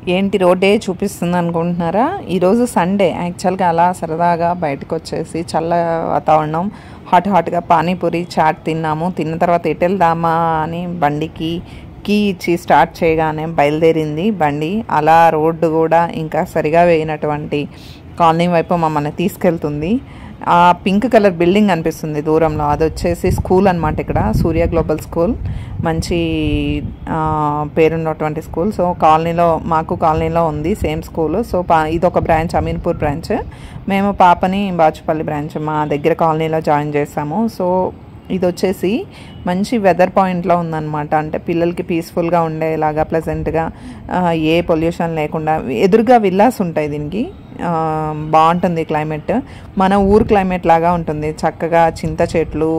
ఏంటి రోడ్డే చూపిస్తుంది అనుకుంటున్నారా ఈరోజు సండే యాక్చువల్గా అలా సరదాగా బయటకు వచ్చేసి చల్ల వాతావరణం హాట్ హాట్గా పానీపూరి చాట్ తిన్నాము తిన్న తర్వాత ఎటు వెళ్దామా అని బండికి కీ ఇచ్చి స్టార్ట్ చేయగానే బయలుదేరింది బండి అలా రోడ్డు కూడా ఇంకా సరిగా వేయనటువంటి కాలనీ వైపు మమ్మల్ని తీసుకెళ్తుంది ఆ పింక్ కలర్ బిల్డింగ్ అనిపిస్తుంది దూరంలో అది వచ్చేసి స్కూల్ అనమాట ఇక్కడ సూర్య గ్లోబల్ స్కూల్ మంచి ఆ, పేరున్నటువంటి స్కూల్ సో కాలనీలో మాకు కాలనీలో ఉంది సేమ్ స్కూల్ సో పా ఇది ఒక బ్రాంచ్ అమీన్పూర్ బ్రాంచ్ మేము పాపని బాచుపల్లి బ్రాంచ్ మా దగ్గర కాలనీలో జాయిన్ చేసాము సో ఇది వచ్చేసి మంచి వెదర్ పాయింట్లో ఉందన్నమాట అంటే పిల్లలకి పీస్ఫుల్గా ఉండేలాగా ప్లెజెంట్గా ఏ పొల్యూషన్ లేకుండా ఎదురుగా విల్లాస్ ఉంటాయి దీనికి ఆ, బాగుంటుంది క్లైమేట్ మన ఊరు క్లైమేట్ లాగా ఉంటుంది చక్కగా చింత చెట్లు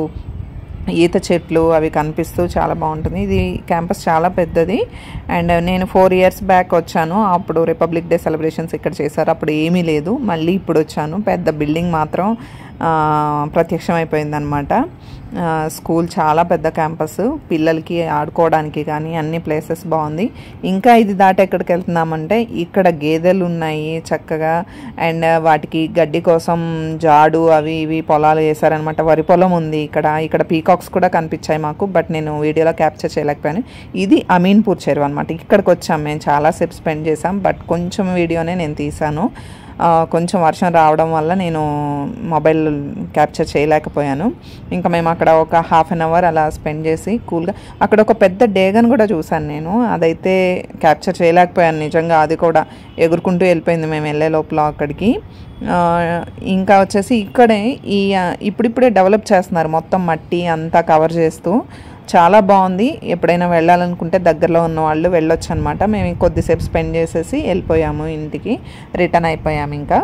ఈత చెట్లు అవి కనిపిస్తూ చాలా బాగుంటుంది ఇది క్యాంపస్ చాలా పెద్దది అండ్ నేను ఫోర్ ఇయర్స్ బ్యాక్ వచ్చాను అప్పుడు రిపబ్లిక్ డే సెలబ్రేషన్స్ ఇక్కడ చేశారు అప్పుడు ఏమీ లేదు మళ్ళీ ఇప్పుడు వచ్చాను పెద్ద బిల్డింగ్ మాత్రం ఆ, ప్రత్యక్షమైపోయిందనమాట ఆ, స్కూల్ చాలా పెద్ద క్యాంపస్ పిల్లలకి ఆడుకోవడానికి కానీ అన్ని ప్లేసెస్ బాగుంది ఇంకా ఇది దాటి ఎక్కడికి వెళ్తున్నామంటే ఇక్కడ గేదెలు ఉన్నాయి చక్కగా అండ్ వాటికి గడ్డి కోసం జాడు అవి ఇవి పొలాలు వేసారనమాట వరి పొలం ఉంది ఇక్కడ ఇక్కడ పీకాక్స్ కూడా కనిపించాయి మాకు బట్ నేను వీడియోలో క్యాప్చర్ చేయలేకపోయాను ఇది అమీన్పూర్ చెరువు అనమాట ఇక్కడికి వచ్చాం మేము చాలాసేపు స్పెండ్ చేసాం బట్ కొంచెం వీడియోనే నేను తీసాను ఆ, కొంచెం వర్షం రావడం వల్ల నేను మొబైల్ క్యాప్చర్ చేయలేకపోయాను ఇంకా మేము అక్కడ ఒక హాఫ్ అన్ అవర్ అలా స్పెండ్ చేసి కూల్గా అక్కడ ఒక పెద్ద డేగన్ కూడా చూశాను నేను అదైతే క్యాప్చర్ చేయలేకపోయాను నిజంగా అది కూడా ఎగురుకుంటూ వెళ్ళిపోయింది మేము వెళ్ళే లోపల అక్కడికి ఆ, ఇంకా వచ్చేసి ఇక్కడే ఈ ఆ, ఇప్పుడిప్పుడే డెవలప్ చేస్తున్నారు మొత్తం మట్టి అంతా కవర్ చేస్తూ చాలా బాగుంది ఎప్పుడైనా వెళ్ళాలనుకుంటే దగ్గరలో ఉన్న వాళ్ళు వెళ్ళొచ్చు అనమాట మేము కొద్దిసేపు స్పెండ్ చేసేసి వెళ్ళిపోయాము ఇంటికి రిటర్న్ అయిపోయాము ఇంకా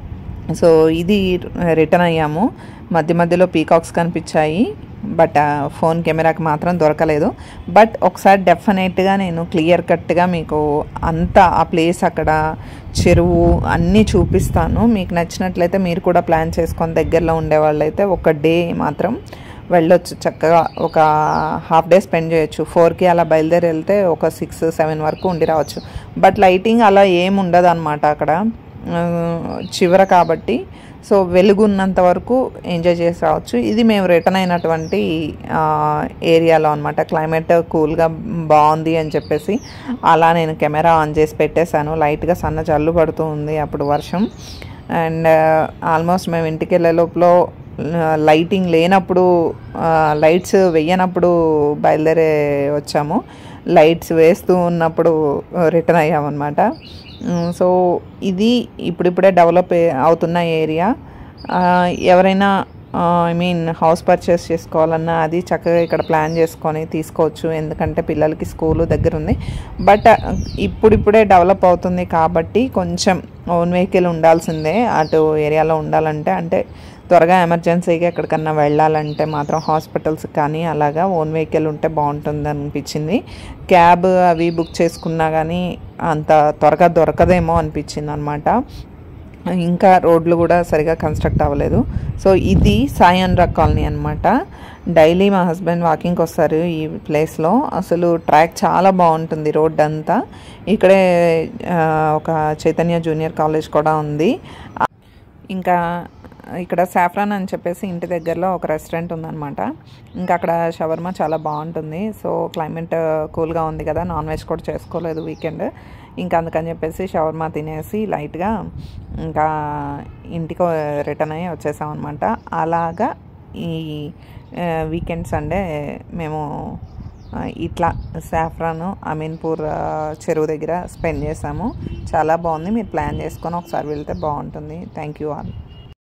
సో ఇది రిటర్న్ అయ్యాము మధ్య మధ్యలో పీకాక్స్ కనిపించాయి బట్ ఆ ఫోన్ కెమెరాకి మాత్రం దొరకలేదు బట్ ఒకసారి డెఫినెట్గా నేను క్లియర్ కట్గా మీకు అంతా ఆ ప్లేస్ అక్కడ చెరువు అన్నీ చూపిస్తాను మీకు నచ్చినట్లయితే మీరు కూడా ప్లాన్ చేసుకొని దగ్గరలో ఉండే వాళ్ళైతే ఒక డే మాత్రం వెళ్ళొచ్చు చక్కగా ఒక హాఫ్ డే స్పెండ్ చేయొచ్చు ఫోర్కి అలా బయలుదేరి వెళ్తే ఒక సిక్స్ సెవెన్ వరకు ఉండి రావచ్చు బట్ లైటింగ్ అలా ఏం ఉండదు అనమాట అక్కడ ఆ, చివర కాబట్టి సో వెలుగు ఉన్నంత వరకు ఎంజాయ్ చేసి రావచ్చు ఇది మేము రిటర్న్ అయినటువంటి ఆ, ఏరియాలో అనమాట క్లైమేట్ కూల్గా బాగుంది అని చెప్పేసి అలా నేను కెమెరా ఆన్ చేసి పెట్టేశాను లైట్గా సన్న జల్లు పడుతూ ఉంది అప్పుడు వర్షం అండ్ ఆల్మోస్ట్ మేము ఇంటికి వెళ్ళే లోపల లైటింగ్ లేనప్పుడు లైట్స్ వేయనప్పుడు బయలుదేరే వచ్చాము లైట్స్ వేస్తూ ఉన్నప్పుడు రిటర్న్ అయ్యామన్నమాట సో ఇది ఇప్పుడిప్పుడే డెవలప్ అవుతున్న ఏరియా ఎవరైనా ఐ మీన్ హౌస్ పర్చేస్ చేసుకోవాలన్నా అది చక్కగా ఇక్కడ ప్లాన్ చేసుకొని తీసుకోవచ్చు ఎందుకంటే పిల్లలకి స్కూలు దగ్గర ఉంది బట్ ఇప్పుడిప్పుడే డెవలప్ అవుతుంది కాబట్టి కొంచెం ఓన్ వెహికల్ ఉండాల్సిందే అటు ఏరియాలో ఉండాలంటే అంటే త్వరగా ఎమర్జెన్సీగా ఎక్కడికన్నా వెళ్ళాలంటే మాత్రం హాస్పిటల్స్ కానీ అలాగా ఓన్ వెహికల్ ఉంటే బాగుంటుంది అనిపించింది క్యాబ్ అవి బుక్ చేసుకున్నా కానీ అంత త్వరగా దొరకదేమో అనిపించింది అనమాట ఇంకా రోడ్లు కూడా సరిగా కన్స్ట్రక్ట్ అవ్వలేదు సో ఇది సాయి అనురాగ్ కాలనీ అనమాట డైలీ మా హస్బెండ్ వాకింగ్కి వస్తారు ఈ ప్లేస్లో అసలు ట్రాక్ చాలా బాగుంటుంది రోడ్ అంతా ఇక్కడే ఆ, ఒక చైతన్య జూనియర్ కాలేజ్ కూడా ఉంది ఇంకా ఇక్కడ సాఫ్రాన్ అని చెప్పేసి ఇంటి దగ్గరలో ఒక రెస్టారెంట్ ఉందన్నమాట ఇంకా అక్కడ షవర్మా చాలా బాగుంటుంది సో క్లైమేట్ కూల్గా ఉంది కదా నాన్ వెజ్ కూడా చేసుకోలేదు వీకెండ్ ఇంకా అందుకని చెప్పేసి షవర్మా తినేసి లైట్గా ఇంకా ఇంటికి రిటర్న్ అయ్యి వచ్చేసాం అనమాట అలాగా ఈ వీకెండ్ సండే మేము ఆ, ఇట్లా సాఫ్రాన్ అమీన్పూర్ ఆ, చెరువు దగ్గర స్పెండ్ చేసాము చాలా బాగుంది మీరు ప్లాన్ చేసుకొని ఒకసారి వెళ్తే బాగుంటుంది థ్యాంక్ యూ ఆల్